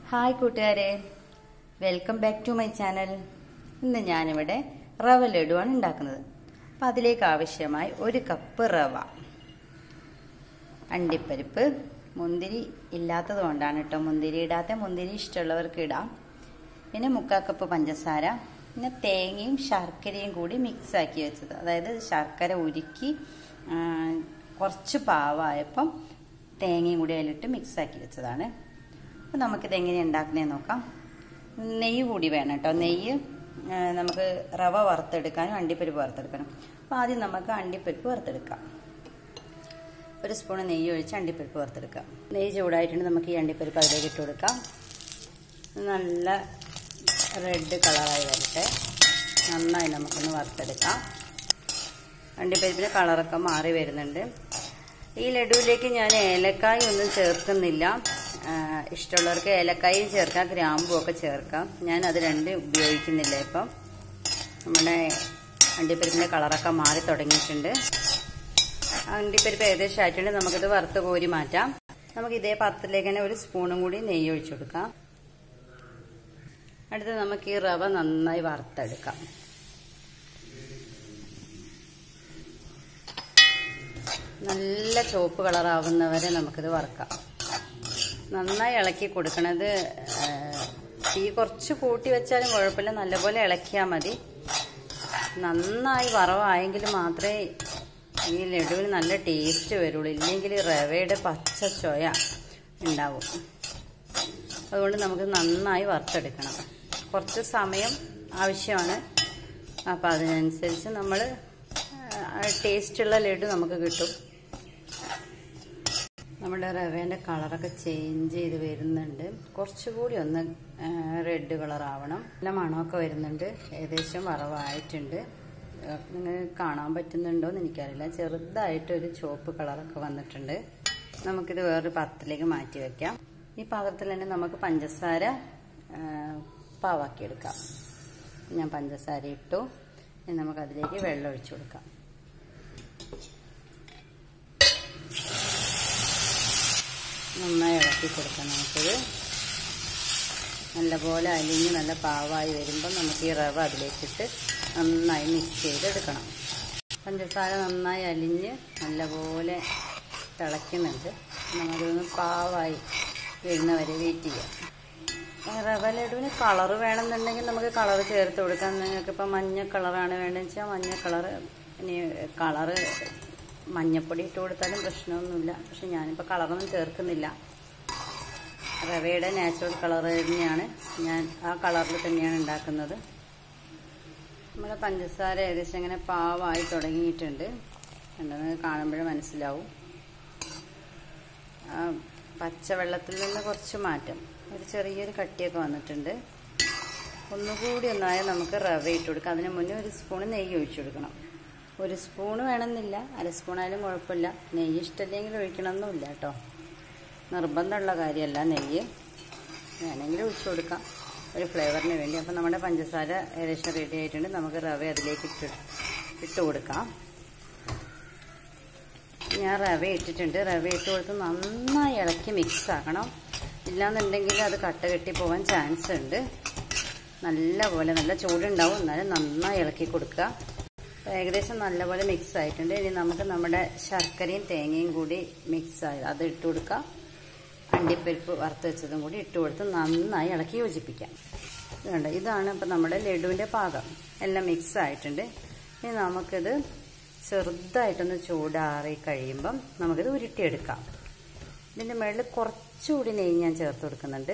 hi കൂട്ടുകാരെ welcome back to my channel ഇന്ന് ഞാനിവിടെ റവ ലഡുവാണ് ഉണ്ടാക്കുന്നത് അപ്പം അതിലേക്ക് ആവശ്യമായി ഒരു കപ്പ് റവ അണ്ടിപ്പരിപ്പ് മുന്തിരി ഇല്ലാത്തത് കൊണ്ടാണ് കേട്ടോ മുന്തിരി ഇടാത്ത മുന്തിരി ഇഷ്ടമുള്ളവർക്ക് ഇടാം പിന്നെ മുക്കാൽ കപ്പ് പഞ്ചസാര പിന്നെ തേങ്ങയും ശർക്കരയും കൂടി മിക്സ് ആക്കി വെച്ചത് അതായത് ശർക്കര ഉരുക്കി ആ, കുറച്ച് പാവായപ്പം തേങ്ങയും കൂടി അതിലിട്ട് മിക്സ് ആക്കി വെച്ചതാണ് അപ്പോൾ നമുക്കിത് എങ്ങനെയാണ് ഉണ്ടാക്കുന്നതെന്ന് നോക്കാം നെയ്യ് കൂടി വേണം കേട്ടോ നെയ്യ് ആ, നമുക്ക് റവ വറുത്തെടുക്കാനും അണ്ടിപ്പരിപ്പ് വറുത്തെടുക്കണം അപ്പോൾ ആദ്യം നമുക്ക് അണ്ടിപ്പരിപ്പ് വറുത്തെടുക്കാം ഒരു സ്പൂൺ നെയ്യ് ഒഴിച്ച് അണ്ടിപ്പരിപ്പ് വറുത്തെടുക്കാം നെയ്യ് ചൂടായിട്ടുണ്ട് നമുക്ക് ഈ അണ്ടിപ്പരിപ്പ് അതിലേക്ക് ഇട്ട് കൊടുക്കാം നല്ല റെഡ് കളറായി വരട്ടെ നന്നായി നമുക്കൊന്ന് വറുത്തെടുക്കാം അണ്ടിപ്പരിപ്പിൻ്റെ കളറൊക്കെ മാറി വരുന്നുണ്ട് ഈ ലഡുവിലേക്ക് ഞാൻ ഏലക്കായ ഒന്നും ചേർക്കുന്നില്ല ആ, ഇഷ്ടമുള്ളവർക്ക് ഏലക്കായും ചേർക്കാം ഗ്രാമ്പും ഒക്കെ ചേർക്കാം ഞാൻ അത് രണ്ട് ഉപയോഗിക്കുന്നില്ല ഇപ്പം നമ്മുടെ അണ്ടിപ്പരിപ്പിൻ്റെ കളറൊക്കെ മാറി തുടങ്ങിയിട്ടുണ്ട് അണ്ടിപ്പരിപ്പ് ഏകദേശം ആയിട്ടുണ്ട് നമുക്കിത് വറുത്ത് കോരി മാറ്റാം നമുക്ക് ഇതേ പാത്രത്തിലേക്ക് തന്നെ ഒരു സ്പൂണും കൂടി നെയ്യ് ഒഴിച്ചു കൊടുക്കാം അടുത്ത് നമുക്ക് ഈ റവ നന്നായി വറുത്തെടുക്കാം നല്ല ചുവപ്പ് കളറാവുന്നവരെ നമുക്കിത് വറുക്കാം നന്നായി ഇളക്കി കൊടുക്കണത് ആ, തീ കുറച്ച് കൂട്ടി വെച്ചാലും കുഴപ്പമില്ല നല്ലപോലെ ഇളക്കിയാൽ മതി നന്നായി വറവായെങ്കിൽ മാത്രമേ ഈ ലഡുവിന് നല്ല ടേസ്റ്റ് വരുള്ളൂ ഇല്ലെങ്കിൽ റവയുടെ പച്ച ചൊയ ഉണ്ടാവും അതുകൊണ്ട് നമുക്ക് നന്നായി വറുത്തെടുക്കണം കുറച്ച് സമയം ആവശ്യമാണ് അപ്പോൾ അതിനനുസരിച്ച് നമ്മൾ ടേസ്റ്റുള്ള ലഡു നമുക്ക് കിട്ടും നമ്മുടെ റവേൻ്റെ കളറൊക്കെ ചേഞ്ച് ചെയ്ത് വരുന്നുണ്ട് കുറച്ചുകൂടി ഒന്ന് റെഡ് കളർ ആവണം നല്ല മണമൊക്കെ വരുന്നുണ്ട് ഏകദേശം വറവായിട്ടുണ്ട് നിങ്ങൾക്ക് കാണാൻ പറ്റുന്നുണ്ടോ എന്ന് എനിക്കറിയില്ല ചെറുതായിട്ടൊരു ചുവപ്പ് കളറൊക്കെ വന്നിട്ടുണ്ട് നമുക്കിത് വേറൊരു പാത്രത്തിലേക്ക് മാറ്റി വെക്കാം ഈ പാത്രത്തിൽ തന്നെ നമുക്ക് പഞ്ചസാര ആ, പാവാക്കിയെടുക്കാം ഞാൻ പഞ്ചസാര ഇട്ടു ഇനി നമുക്കതിലേക്ക് വെള്ളം ഒഴിച്ചു കൊടുക്കാം നന്നായി ഇളക്കി കൊടുക്കാം നമുക്കിത് നല്ലപോലെ അലിഞ്ഞ് നല്ല പാവായി വരുമ്പോൾ നമുക്ക് ഈ റവ അതിലേക്കിട്ട് നന്നായി മിക്സ് ചെയ്തെടുക്കണം പഞ്ചസാര നന്നായി അലിഞ്ഞ് നല്ലപോലെ തിളയ്ക്കുന്നുണ്ട് നമുക്കൊന്ന് പാവായി വരുന്നവരെ വെയിറ്റ് ചെയ്യാം റവ ലഡുവിന് കളറ് വേണമെന്നുണ്ടെങ്കിൽ നമുക്ക് കളറ് ചേർത്ത് കൊടുക്കാം നിങ്ങൾക്ക് ഇപ്പം മഞ്ഞ കളറാണ് വേണ്ടതെന്ന് വെച്ചാൽ മഞ്ഞ കളറ് ഇനി കളറ് മഞ്ഞപ്പൊടി ഇട്ട് കൊടുത്താലും പ്രശ്നമൊന്നുമില്ല പക്ഷെ ഞാനിപ്പോൾ കളറൊന്നും ചേർക്കുന്നില്ല റവയുടെ നാച്ചുറൽ കളർ തന്നെയാണ് ഞാൻ ആ കളറിൽ തന്നെയാണ് ഉണ്ടാക്കുന്നത് നമ്മുടെ പഞ്ചസാര ഏകദേശം ഇങ്ങനെ പാവായി തുടങ്ങിയിട്ടുണ്ട് ഉണ്ടെന്ന് കാണുമ്പോഴേ മനസ്സിലാവും ആ പച്ചവെള്ളത്തിൽ നിന്ന് കുറച്ച് മാറ്റം ഒരു ചെറിയൊരു കട്ടിയൊക്കെ വന്നിട്ടുണ്ട് ഒന്നുകൂടി ഒന്നായ നമുക്ക് റവ ഇട്ട് കൊടുക്കാം അതിന് മുന്നേ ഒരു സ്പൂൺ നെയ്യ് ഒഴിച്ചു കൊടുക്കണം ഒരു സ്പൂൺ വേണമെന്നില്ല അര സ്പൂണായാലും കുഴപ്പമില്ല നെയ്യ് ഇഷ്ടമില്ലെങ്കിൽ ഒഴിക്കണമെന്നില്ല കേട്ടോ നിർബന്ധമുള്ള കാര്യമല്ല നെയ്യ് വേണമെങ്കിൽ ഒഴിച്ചു കൊടുക്കാം ഒരു ഫ്ലേവറിന് വേണ്ടി അപ്പം നമ്മുടെ പഞ്ചസാര ഏകദേശം റെഡി ആയിട്ടുണ്ട് നമുക്ക് റവ അതിലേക്ക് ഇട്ട് ഇട്ട് കൊടുക്കാം ഞാൻ റവ ഇട്ടിട്ടുണ്ട് റവ ഇട്ട് കൊടുത്ത് നന്നായി ഇളക്കി മിക്സ് ആക്കണം ഇല്ലാന്നുണ്ടെങ്കിൽ അത് കട്ട കെട്ടി പോകാൻ ചാൻസ് ഉണ്ട് നല്ല പോലെ നല്ല ചൂടുണ്ടാവും എന്നാലും നന്നായി ഇളക്കി കൊടുക്കുക അപ്പോൾ ഏകദേശം നല്ലപോലെ മിക്സ് ആയിട്ടുണ്ട് ഇനി നമുക്ക് നമ്മുടെ ശർക്കരയും തേങ്ങയും കൂടി മിക്സ് ആയി അത് ഇട്ട് കൊടുക്കാം അണ്ടിപ്പരിപ്പ് വറുത്ത് വെച്ചതും കൂടി ഇട്ട് കൊടുത്ത് നന്നായി ഇളക്കി യോജിപ്പിക്കാം ഇതുണ്ട് ഇതാണ് ഇപ്പം നമ്മുടെ ലഡുവിൻ്റെ പാകം എല്ലാം മിക്സ് ആയിട്ടുണ്ട് ഇനി നമുക്കിത് ചെറുതായിട്ടൊന്ന് ചൂടാറി കഴിയുമ്പം നമുക്കിത് ഉരുട്ടിയെടുക്കാം ഇതിൻ്റെ മുകളിൽ കുറച്ചുകൂടി നെയ്യ് ഞാൻ ചേർത്ത് കൊടുക്കുന്നുണ്ട്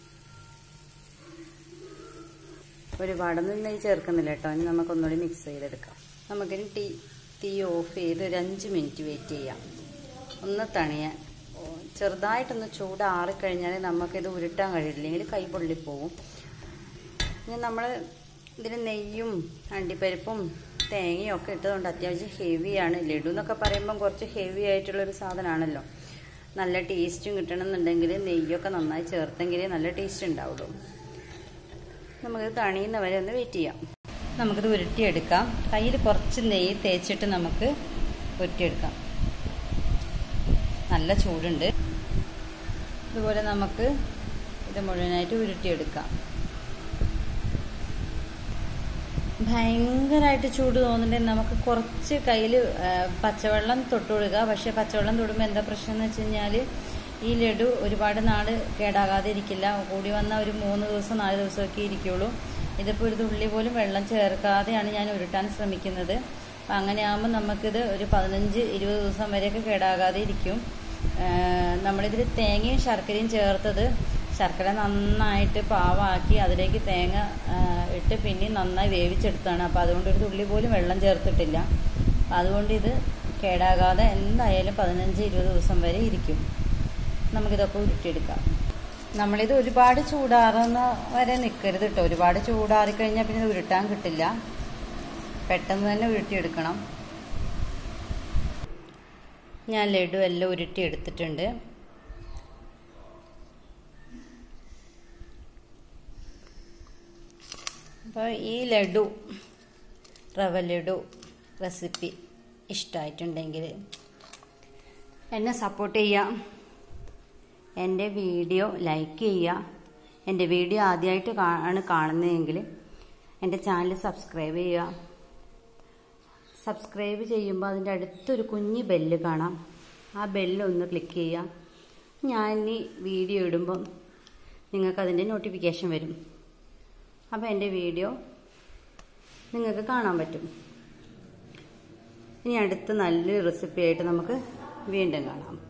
ഒരുപാടൊന്നും നെയ്യ് ചേർക്കുന്നില്ല കേട്ടോ ഇനി നമുക്കൊന്നുകൂടി മിക്സ് ചെയ്തെടുക്കാം നമുക്കിനി ടീ തീ ഓഫ് ചെയ്ത് ഒരു അഞ്ച് മിനിറ്റ് വെയിറ്റ് ചെയ്യാം ഒന്ന് തണിയാൻ ഓ, ചെറുതായിട്ടൊന്ന് ചൂടാറിക്കഴിഞ്ഞാൽ നമുക്കിത് ഉരുട്ടാൻ കഴിയില്ലെങ്കിൽ കൈ പൊള്ളിപ്പോവും ഇനി നമ്മൾ ഇതിന് നെയ്യും അണ്ടിപ്പരിപ്പും തേങ്ങയും ഒക്കെ ഇട്ടതുകൊണ്ട് അത്യാവശ്യം ഹെവിയാണ് ലഡു എന്നൊക്കെ പറയുമ്പം കുറച്ച് ഹെവി ആയിട്ടുള്ളൊരു സാധനമാണല്ലോ നല്ല ടേസ്റ്റും കിട്ടണമെന്നുണ്ടെങ്കിൽ നെയ്യൊക്കെ നന്നായി ചേർത്തെങ്കിലേ നല്ല ടേസ്റ്റ് ഉണ്ടാവുള്ളൂ നമുക്കിത് തണിയുന്ന വരെ ഒന്ന് വെയിറ്റ് ചെയ്യാം നമുക്കിത് ഉരുട്ടിയെടുക്കാം കയ്യിൽ കുറച്ച് നെയ്യ് തേച്ചിട്ട് നമുക്ക് ഉരുട്ടിയെടുക്കാം നല്ല ചൂടുണ്ട് ഇതുപോലെ നമുക്ക് ഇത് മുഴുവനായിട്ട് ഉരുട്ടിയെടുക്കാം ഭയങ്കരമായിട്ട് ചൂട് തോന്നുന്നുണ്ടെങ്കിൽ നമുക്ക് കുറച്ച് കയ്യിൽ പച്ചവെള്ളം തൊട്ട് കൊടുക്കുക പക്ഷെ പച്ചവെള്ളം തൊടുമ്പോൾ എന്താ പ്രശ്നം എന്ന് വെച്ച് കഴിഞ്ഞാൽ ഈ ലഡു ഒരുപാട് നാൾ കേടാകാതെ ഇരിക്കില്ല കൂടി വന്ന ഒരു മൂന്ന് ദിവസം നാല് ദിവസമൊക്കെ ഇരിക്കുള്ളൂ ഇതിപ്പോൾ ഒരു തുള്ളി പോലും വെള്ളം ചേർക്കാതെയാണ് ഞാൻ ഉരുട്ടാൻ ശ്രമിക്കുന്നത് അപ്പം അങ്ങനെ ആകുമ്പോൾ നമുക്കിത് ഒരു പതിനഞ്ച് ഇരുപത് ദിവസം വരെയൊക്കെ കേടാകാതെ ഇരിക്കും നമ്മളിതിൽ തേങ്ങയും ശർക്കരയും ചേർത്തത് ശർക്കര നന്നായിട്ട് പാവാക്കി അതിലേക്ക് തേങ്ങ ഇട്ട് പിന്നെ നന്നായി വേവിച്ചെടുത്താണ് അപ്പോൾ അതുകൊണ്ട് ഒരു തുള്ളി പോലും വെള്ളം ചേർത്തിട്ടില്ല അപ്പം അതുകൊണ്ട് ഇത് കേടാകാതെ എന്തായാലും പതിനഞ്ച് ഇരുപത് ദിവസം വരെ ഇരിക്കും നമുക്കിതൊക്കെ ഉരുട്ടിയെടുക്കാം നമ്മളിത് ഒരുപാട് ചൂടാറുന്ന വരെ നിൽക്കരുത് കേട്ടോ ഒരുപാട് ചൂടാറിക്കഴിഞ്ഞാൽ പിന്നെ ഇത് ഉരുട്ടാൻ കിട്ടില്ല പെട്ടെന്ന് തന്നെ ഉരുട്ടിയെടുക്കണം ഞാൻ ലഡു എല്ലാം ഉരുട്ടിയെടുത്തിട്ടുണ്ട് അപ്പോൾ ഈ ലഡു റവ ലഡു റെസിപ്പി ഇഷ്ടമായിട്ടുണ്ടെങ്കിൽ എന്നെ സപ്പോർട്ട് ചെയ്യാം എൻ്റെ വീഡിയോ ലൈക്ക് ചെയ്യുക എൻ്റെ വീഡിയോ ആദ്യമായിട്ട് ആണ് കാണുന്നതെങ്കിൽ എൻ്റെ ചാനൽ സബ്സ്ക്രൈബ് ചെയ്യുക സബ്സ്ക്രൈബ് ചെയ്യുമ്പോൾ അതിൻ്റെ അടുത്തൊരു കുഞ്ഞ് ബെല്ല് കാണാം ആ ബെല്ല് ഒന്ന് ക്ലിക്ക് ചെയ്യുക ഞാൻ ഈ വീഡിയോ ഇടുമ്പം നിങ്ങൾക്കതിൻ്റെ നോട്ടിഫിക്കേഷൻ വരും അപ്പോൾ എൻ്റെ വീഡിയോ നിങ്ങൾക്ക് കാണാൻ പറ്റും ഇനി അടുത്ത നല്ലൊരു റെസിപ്പി ആയിട്ട് നമുക്ക് വീണ്ടും കാണാം